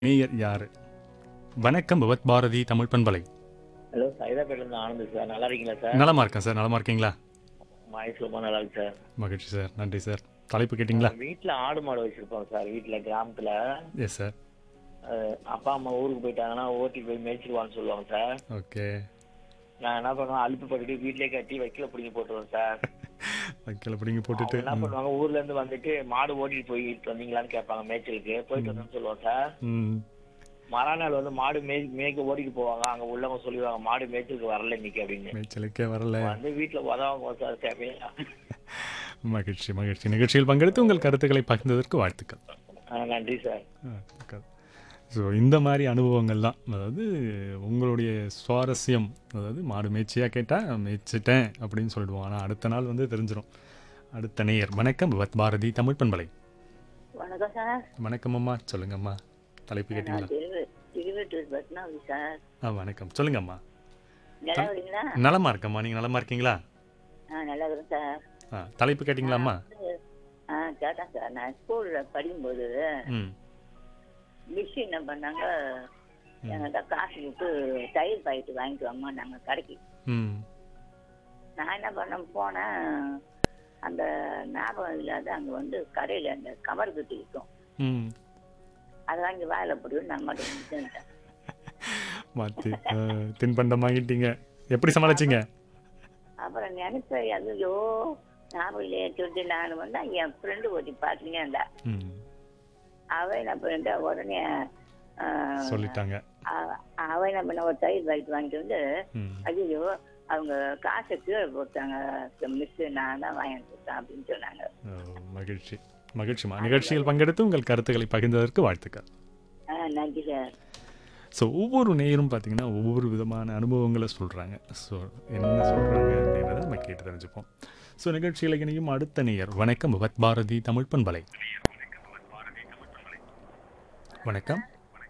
Mayor யாரு வணக்கம் பவத் பாரதி தமிழ் பண்பலை ஹலோ சைதாப்பேட்டில இருந்து ஆனந்த் சார் நல்லா இருக்கீங்களா சார் நலமா இருக்கேன் சார் நலமா இருக்கீங்களா வாய்ஸ் ரொம்ப நல்லா இருக்கு சார் மகிழ்ச்சி சார் நன்றி சார் தலைப்பு கேட்டிங்களா வீட்ல ஆடு மாடு வச்சிருப்போம் சார் வீட்ல கிராமத்துல எஸ் சார் அஹ், அப்பா அம்மா ஊருக்கு போயிட்டாங்கன்னா ஓட்டி போய் மேய்ச்சிருவான்னு சொல்லுவாங்க சார் ஓகே நான் என்ன பண்ணுவேன் அலுப்பு பட்டுட்டு வீட்லயே கட்டி வைக்கல பிடிங்கி போட்டுருவேன் சார் வைக்கல பிடிங்கி அவங்க போட்டுட்டு என்ன பண்ணுவாங்க ஊர்ல இருந்து வந்துட்டு மாடு ஓட்டிட்டு போயிட்டு வந்தீங்களான்னு கேட்பாங்க மேய்ச்சலுக்கு போயிட்டு வந்தேன்னு சொல்லுவோம் சார் ம் மறுநாள் வந்து மாடு மேய் மேய்க்க ஓட்டிட்டு போவாங்க அங்க உள்ளவங்க சொல்லிடுவாங்க மாடு மேய்ச்சலுக்கு வரல இன்னைக்கு அப்படின்னு மேய்ச்சலுக்கே வரல வந்து வீட்டுல உதவாங்க சார் தேவையா மகிழ்ச்சி மகிழ்ச்சி நிகழ்ச்சியில் பங்கெடுத்து உங்கள் கருத்துக்களை பகிர்ந்ததற்கு வாழ்த்துக்கள் ஆஹ் நன்றி சார் வாழ்த்துக்கள் ஸோ இந்த மாதிரி அனுபவங்கள் தான் அதாவது உங்களுடைய சுவாரஸ்யம் அதாவது மாடு மேய்ச்சியாக கேட்டால் மேய்ச்சிட்டேன் அப்படின்னு சொல்லிடுவோம் ஆனால் அடுத்த நாள் வந்து தெரிஞ்சிடும் அடுத்த நேயர் வணக்கம் பவத் பாரதி தமிழ் பண்பலை வணக்கம் சார் வணக்கம் அம்மா சொல்லுங்க அம்மா தலைப்பு நான் கேட்டிங்களா திருவ திருவட்டூர் பத்மாவதி சார் ஆ வணக்கம் சொல்லுங்க அம்மா நல்லா இருக்கீங்களா நலமா இருக்கம்மா நீங்கள் நலமா இருக்கீங்களா ஆ நல்லா இருக்கிறேன் சார் ஆ தலைப்பு கேட்டிங்களா அம்மா ஆ கேட்டேன் சார் நான் ஸ்கூலில் படிக்கும்போது ம் மிஸ் என்ன பண்ணாங்க என்கிட்ட காசு கொடுத்து தயிர் பாக்கெட்டு வாங்கிட்டு வாங்கம்மா நாங்கள் கடைக்கு ம் நான் என்ன பண்ணேன் போனேன் அந்த ஞாபகம் இல்லாத அங்கே வந்து கடையில் அந்த கவர் குத்தி விற்கும் ம் அதை வாங்கி வாயில போட்டு நான் மட்டும் முடிச்சுட்டேன் மாற்றி தின்பண்டம் வாங்கிட்டீங்க எப்படி சமாளிச்சிங்க அப்புறம் நினைப்பேன் ஐயோ ஞாபகம் இல்லையே சொல்லிட்டு நான் வந்து என் ஃப்ரெண்டு ஒருத்தி பார்த்துங்க இருந்தா ம் அவ என்ன பண்ணிட்டா உடனே ஆ, சொல்லிட்டாங்க அவ- அவ என்ன பண்ண ஒரு தயிர் பாக்கெட் வாங்கிட்டு வந்து ம் ஐயோ அவங்க காசை கீழே போட்டாங்க மிஸ் நான் தான் வாங்கி கொடுத்தேன் அப்படின்னு சொன்னாங்க ஓ, மகிழ்ச்சி மகிழ்ச்சிமா நிகழ்ச்சியில் பங்கெடுத்து உங்கள் கருத்துக்களை பகிர்ந்ததற்கு வாழ்த்துக்கள் ஆ நன்றி சார் ஸோ ஒவ்வொரு நேயரும் பார்த்தீங்கன்னா ஒவ்வொரு விதமான அனுபவங்களை சொல்கிறாங்க ஸோ என்ன சொல்கிறாங்க அப்படின்றத நம்ம கேட்டு தெரிஞ்சுப்போம் ஸோ நிகழ்ச்சியில் இணையும் அடுத்த நேயர் வணக்கம் பவத் பாரதி தமிழ் பண்பலை வணக்கம்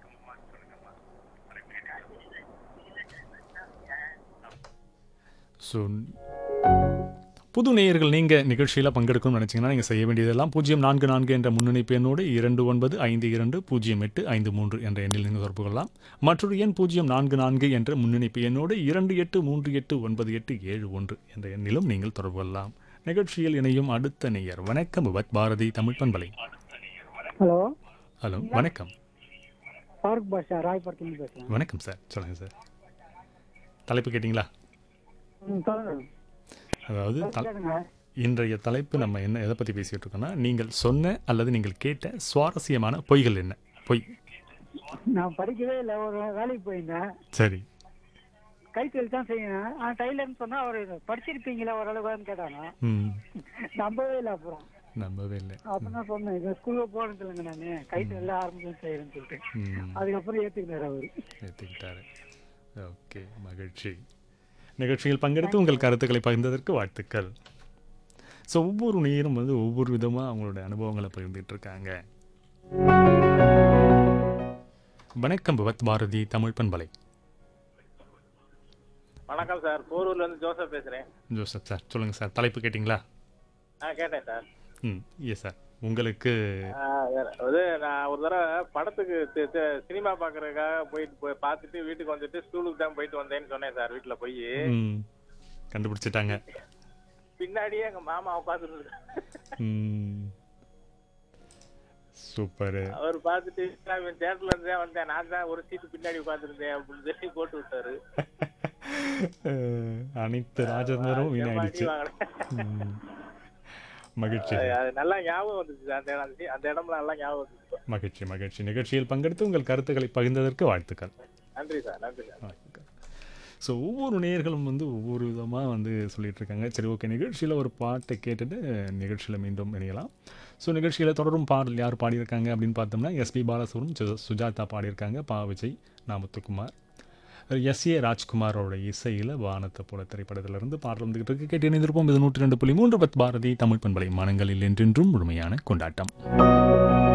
ஸோ புது நேயர்கள் நீங்கள் நிகழ்ச்சியில் பங்கெடுக்கணும்னு நினச்சிங்கன்னா நீங்கள் செய்ய வேண்டியதெல்லாம் பூஜ்ஜியம் நான்கு நான்கு என்ற முன்னணிப்பு எண்ணோடு இரண்டு ஒன்பது ஐந்து இரண்டு பூஜ்ஜியம் எட்டு ஐந்து மூன்று என்ற எண்ணில் நீங்கள் தொடர்பு கொள்ளலாம் மற்றொரு எண் பூஜ்ஜியம் நான்கு நான்கு என்ற முன்னணிப்பு எண்ணோடு இரண்டு எட்டு மூன்று எட்டு ஒன்பது எட்டு ஏழு ஒன்று என்ற எண்ணிலும் நீங்கள் தொடர்பு கொள்ளலாம் நிகழ்ச்சியில் இணையும் அடுத்த நேயர் வணக்கம் பவத் பாரதி தமிழ் பண்பலை ஹலோ ஹலோ வணக்கம் ஃபாரூக் பாஷா ராய்புரத்துலேருந்து பேசுகிறேன் வணக்கம் சார் சொல்லுங்கள் சார் தலைப்பு கேட்டிங்களா ம் சொல்லுங்க அதாவது தல கேளுங்க இன்றைய தலைப்பு நம்ம என்ன எதை பற்றி பேசிகிட்டு இருக்கோம்னா நீங்கள் சொன்ன அல்லது நீங்கள் கேட்ட சுவாரஸ்யமான பொய்கள் என்ன பொய் நான் படிக்கவே இல்லை ஒரு வேலைக்கு போயிருந்தேன் சரி கைத்தொழில் தான் செய்யணும் ஆனால் டைலர்னு சொன்னால் அவர் படிச்சிருப்பீங்களா ஓரளவுன்னு கேட்டாங்க ம் நம்பவே இல்லை அப்புறம் நம்பவே இல்லை அப்போ தான் சொன்னேன் இந்த ஸ்கூலுக்கு போகிறது இல்லைங்க நான் கைத்தொழில் ஆரம்பிச்சு செய்கிறேன்னு சொல்லிட்டு ம் அதுக்கப்புறம் ஏற்றுக்கினார் அவர் ஏற்றுக்கிட்டாரு ஓகே மகிழ்ச்சி நிகழ்ச்சியில் பங்கெடுத்து உங்கள் கருத்துக்களை பகிர்ந்ததற்கு வாழ்த்துக்கள் ஸோ ஒவ்வொரு நேரும் வந்து ஒவ்வொரு விதமாக அவங்களோட அனுபவங்களை பகிர்ந்துட்டு இருக்காங்க வணக்கம் பவத் பாரதி தமிழ் பண்பலை வணக்கம் சார் போரூர்ல இருந்து ஜோசப் பேசுறேன் ஜோசப் சார் சொல்லுங்கள் சார் தலைப்பு கேட்டிங்களா ஆ கேட்டேன் சார் ம் எஸ் சார் உங்களுக்கு ஆ, அது நான் ஒரு தடவை படத்துக்கு தி- தி- சினிமா பார்க்கறதுக்காக போயிட்டு போய் பார்த்துட்டு வீட்டுக்கு வந்துட்டு ஸ்கூலுக்கு தான் போயிட்டு வந்தேன்னு சொன்னேன் சார் வீட்டுல போய் ம் கண்டுபிடிச்சிட்டாங்க பின்னாடியே எங்க மாமா உட்காந்துருந்தாரு ம் சூப்பரு அவர் பார்த்துட்டு தேட்டர்ல இருந்தே வந்தேன் நான் தான் ஒரு சீட்டு பின்னாடி உட்காந்துருந்தேன் அப்படின்னு சொல்லி போட்டு விட்டாரு அஹ், அனைத்து ராஜேந்திரம் வீணாயிடுச்சு அடி வாங்கினேன். ம். மகிழ்ச்சி அது- அது நல்லா ஞாபகம் வந்துச்சு சார். அந்த இடம் அந்த இடம்லாம் நல்லா ஞாபகம் வந்துச்சு மகிழ்ச்சி மகிழ்ச்சி நிகழ்ச்சியில் பங்கெடுத்து உங்கள் கருத்துக்களை பகிர்ந்ததற்கு வாழ்த்துக்கள் நன்றி சார் நன்றி சார் வாழ்த்துக்கள் ஸோ ஒவ்வொரு நேயர்களும் வந்து ஒவ்வொரு விதமாக வந்து சொல்லிட்டு இருக்காங்க சரி ஓகே நிகழ்ச்சியில் ஒரு பாட்டை கேட்டுட்டு நிகழ்ச்சியில் மீண்டும் இணையலாம் ஸோ நிகழ்ச்சியில் தொடரும் பாடல் யார் பாடியிருக்காங்க அப்படின்னு பார்த்தோம்னா எஸ்பி பாலசுரம் சு- சுஜாதா பாடியிருக்காங்க பா விஜய் நாமத்துக்குமார் எஸ் ஏ ராஜ்குமாரோட இசையில் வானத்தை போல திரைப்படத்திலிருந்து பாடல் வந்துகிட்டு இருக்கு கேட்டு இணைந்திருப்போம் இது நூற்றி ரெண்டு புள்ளி மூன்று பத் பாரதி தமிழ் பண்பலை மனங்களில் என்றென்றும் முழுமையான கொண்டாட்டம்